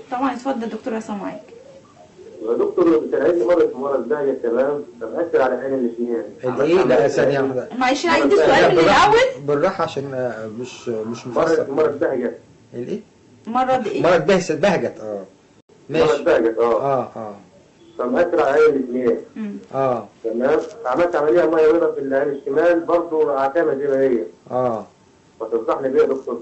طبعا اتفضل دكتور عصام معاك يا دكتور بتلعبني مرة مرض ده تمام فمأثر على عين الاثنين الايه لا ثانيه واحده معلش عيد السؤال من بالراحة- الاول بالراحه عشان آه، مش مش مرض مفسر مرض بهجت الايه مرض ايه مرض بهجت بهجت اه مرض ماشي بهجت اه اه اه فمأثر على عين الاثنين مم. اه تمام عملت عملية مية بيضاء في العين الشمال برضه عتامة زي ما هي اه فتنصحني بيها يا دكتور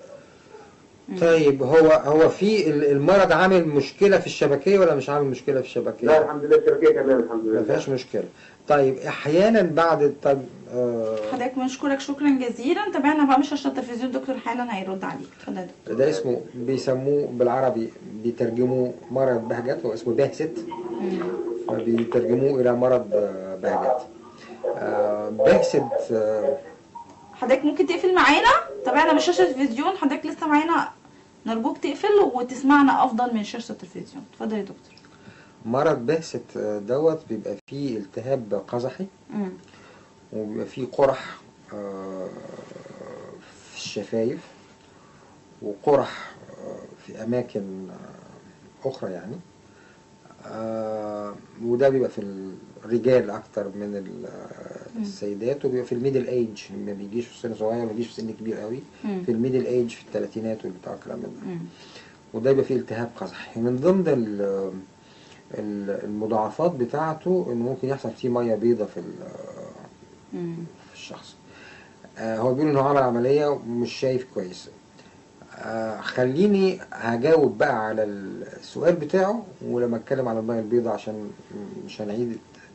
طيب هو هو في ال- المرض عامل مشكله في الشبكيه ولا مش عامل مشكله في لا الشبكيه؟ الحمد لله الشبكية تمام الحمد ما لله فيهاش مشكله طيب احيانا بعد طب آه حضرتك بنشكرك شكرا جزيلا تابعنا بقى مش عشان التلفزيون دكتور حالا هيرد عليك اتفضل يا دكتور. ده اسمه بيسموه بالعربي بيترجموه مرض بهجت هو اسمه بهست مم. فبيترجموه الى مرض آه، بهجت آه، بهست آه، حضرتك ممكن تقفل معانا تابعنا من شاشه التلفزيون حضرتك لسه معانا نرجوك تقفل وتسمعنا افضل من شاشه التلفزيون اتفضل يا دكتور مرض بهست آه، دوت بيبقى فيه التهاب قزحي مم. وبيبقى فيه قرح آه، في الشفايف وقرح آه، في أماكن آه، أخرى يعني آه، وده بيبقى في الرجال أكتر من ال- آه، السيدات وبيبقى في الميدل ايج ما بيجيش في سن صغير ما بيجيش في سن كبير قوي مم. في الميدل ايج في الثلاثينات والبتاع الكلام ده مم. وده يبقى فيه التهاب قزحي من ضمن ال- ال- المضاعفات بتاعته انه ممكن يحصل فيه ميه بيضة في ال- مم. في الشخص آه هو بيقول انه عمل عملية ومش شايف كويس آه خليني هجاوب بقى على السؤال بتاعه ولما اتكلم على الميه البيضاء عشان مش هنعيد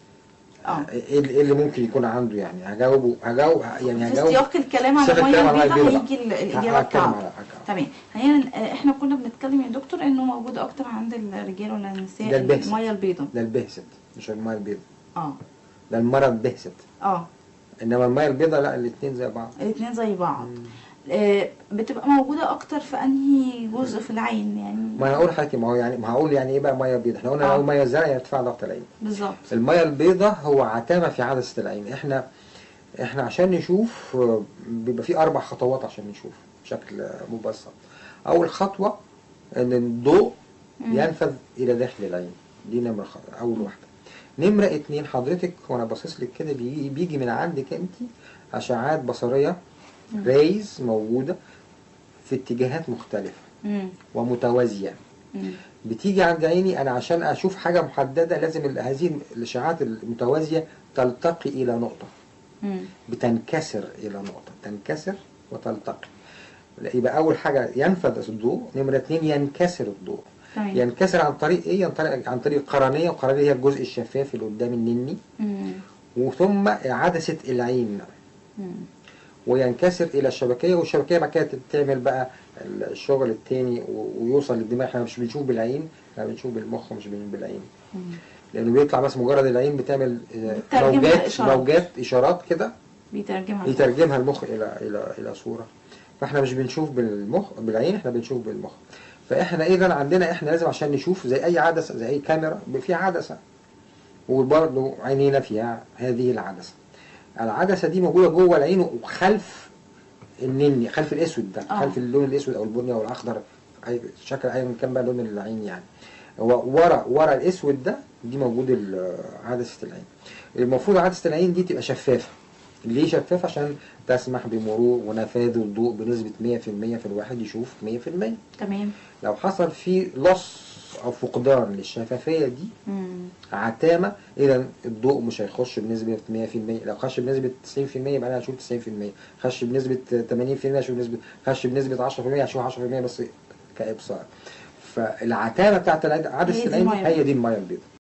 اه ايه اللي إيه اللي ممكن يكون عنده يعني هجاوبه هجاوب يعني في هجاوب سياق الكلام على سياق الميه الكلام على البيضاء المية هيجي ال- البيضاء. الاجابه هتكلم بتاعته على هتكلم. تمام خلينا آه، احنا كنا بنتكلم يا دكتور انه موجود اكتر عند الرجال ولا النساء ده البهست. الميه البيضاء ده البهست مش الميه البيضاء اه ده المرض بهست اه انما الميه البيضاء لا الاثنين زي بعض الاثنين زي بعض آه بتبقى موجوده اكتر في انهي جزء في العين يعني ما انا اقول حاجه ما هو يعني ما هقول يعني ايه بقى ميه بيضاء احنا قلنا آه. لو ميه زرقاء يرتفع ضغط العين بالظبط الميه البيضاء هو عتامه في عدسه العين احنا احنا عشان نشوف آه، بيبقى في اربع خطوات عشان نشوف بشكل آه، مبسط اول خطوه ان الضوء مم. ينفذ الى داخل العين دي نمره خ- اول واحده نمره اتنين حضرتك وانا باصص لك كده بيجي, بيجي من عندك انت اشعاعات بصريه ريز موجوده في اتجاهات مختلفه مم. ومتوازيه مم. بتيجي عند عيني انا عشان اشوف حاجه محدده لازم ال- هذه الاشعاعات المتوازيه تلتقي الى نقطه مم. بتنكسر الى نقطه تنكسر وتلتقي يبقى اول حاجه ينفذ الضوء نمره اتنين ينكسر الضوء تمام ينكسر عن طريق ايه ينطلق عن طريق القرنيه والقرنيه هي الجزء الشفاف اللي قدام النني مم. وثم عدسه العين مم. وينكسر الى الشبكيه والشبكيه بعد كده تعمل بقى الشغل التاني و- ويوصل للدماغ احنا مش بنشوف بالعين احنا بنشوف بالمخ مش بنشوف بالعين مم. لانه بيطلع بس مجرد العين بتعمل آه، بتترجمها موجات إشارات. موجات اشارات كده بيترجمها يترجمها المخ الى الى الى صوره فاحنا مش بنشوف بالمخ بالعين احنا بنشوف بالمخ فاحنا اذا عندنا احنا لازم عشان نشوف زي اي عدسه زي اي كاميرا في عدسه وبرضه عينينا فيها هذه العدسه العدسه دي موجوده جوه العين وخلف النني خلف الاسود ده آه. خلف اللون الاسود او البني او الاخضر اي شكل ايا كان بقى لون العين يعني هو ورا ورا الاسود ده دي موجود ال- عدسه العين المفروض عدسه العين دي تبقى شفافه ليه شفافه عشان تسمح بمرور ونفاذ الضوء بنسبه 100% في الواحد يشوف 100% تمام لو حصل فيه لص او فقدان للشفافيه دي مم. عتامه اذا الضوء مش هيخش بنسبه 100% لو خش بنسبه 90% يبقى انا هشوف 90% خش بنسبه 80% هشوف بنسبه خش بنسبه 10% هشوف 10% بس كابصار فالعتامه بتاعت العد- هي عدسه دي العين المية هي دي الميه البيضاء